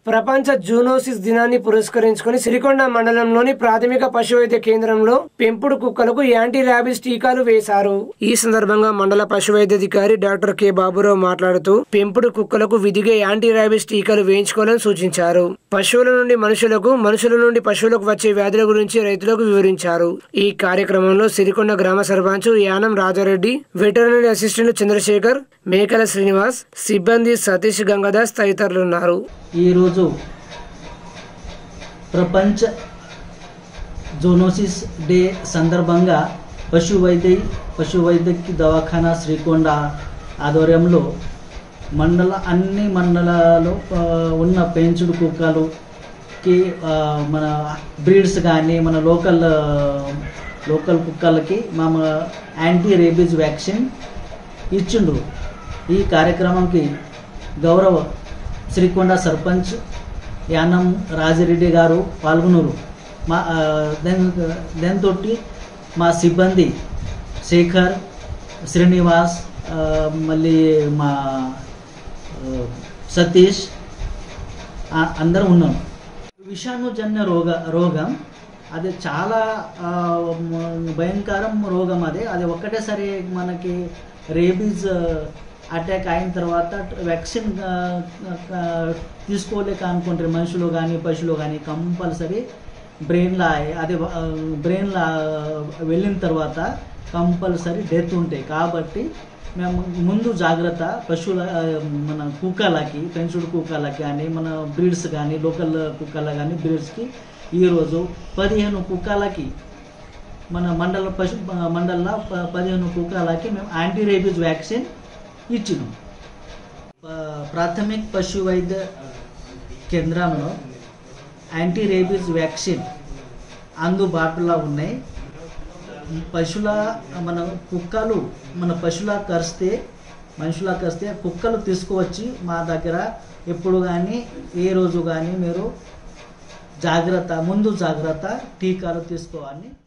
ప్రపంచ జూనోసిస్ దినాన్ని పురస్కరించుకొని సిరికొండ మండలంలోని ప్రాథమిక పశు వైద్య కేంద్రంలో పెంపుడు కుక్కలకు యాంటీ ర్యాబిస్ టీకాలు వేశారు ఈ సందర్భంగా మండల పశు వైద్యాధికారి డాక్టర్ కె బాబురావు మాట్లాడుతూ పెంపుడు కుక్కలకు విధిగా యాంటీ ర్యాబిస్ టీకాలు వేయించుకోవాలని సూచించారు పశువుల నుండి మనుషులకు మనుషుల నుండి పశువులకు వచ్చే వ్యాధుల గురించి రైతులకు వివరించారు ఈ కార్యక్రమంలో సిరికొండ గ్రామ సర్పంచ్ యానం రాజారెడ్డి వెటర్నరీ అసిస్టెంట్ చంద్రశేఖర్ మేకల శ్రీనివాస్ సిబ్బంది సతీష్ గంగాదాస్ తదితరులు ఉన్నారు ఈరోజు ప్రపంచ జోనోసిస్ డే సందర్భంగా పశు వైద్య పశు వైద్యకి దవాఖానా శ్రీకొండ ఆధ్వర్యంలో మండల అన్ని మండలాల్లో ఆ, ఉన్న పెంచుడు కుక్కలుకి ఆ, మన బ్రీడ్స్ కానీ మన లోకల్ ఆ, లోకల్ కుక్కలకి మా యాంటీ రేబీస్ వ్యాక్సిన్ ఇచ్చిండ్రు ఈ కార్యక్రమంకి గౌరవ శ్రీకొండ సర్పంచ్ యానం రాజిరెడ్డి గారు పాల్గొన్నారు మా ఆ, దాని దాంతో మా సిబ్బంది శేఖర్ శ్రీనివాస్ ఆ, మళ్ళీ మా ఆ, సతీష్ ఆ, అందరం ఉన్నాం విషాణుజన్య రోగ రోగం అది చాలా ఆ, మ- భయంకరం రోగం అది అది ఒక్కటేసారి మనకి రేబీస్ అటాక్ అయిన తర్వాత వ్యాక్సిన్ ఆ, ఆ, తీసుకోలేక అనుకుంటారు మనుషులు కానీ పశువులు కానీ కంపల్సరీ బ్రెయిన్లో అది బ్రెయిన్లో వెళ్ళిన తర్వాత కంపల్సరీ డెత్ ఉంటాయి కాబట్టి మేము ముందు జాగ్రత్త పశువుల ఆ, మన కుక్కలకి పెంచుడు కుక్కలకి కానీ మన బ్రీడ్స్ కానీ లోకల్ కుక్కల కానీ బ్రీడ్స్కి ఈరోజు పదిహేను కుక్కలకి మన మండల పశు మండలంలో ప- పదిహేను కుక్కలకి మేము యాంటీ రేబీస్ వ్యాక్సిన్ ఇచ్చినాం ప- ప్రాథమిక పశు వైద్య కేంద్రంలో యాంటీ రేబీస్ వ్యాక్సిన్ అందుబాటులో ఉన్నాయి పశువుల మన కుక్కలు మన పశువుల కరిస్తే మనుషుల కరిస్తే కుక్కలు తీసుకువచ్చి మా దగ్గర ఎప్పుడు కానీ ఏ రోజు కానీ మీరు జాగ్రత్త ముందు జాగ్రత్త టీకాలు తీసుకోవాలని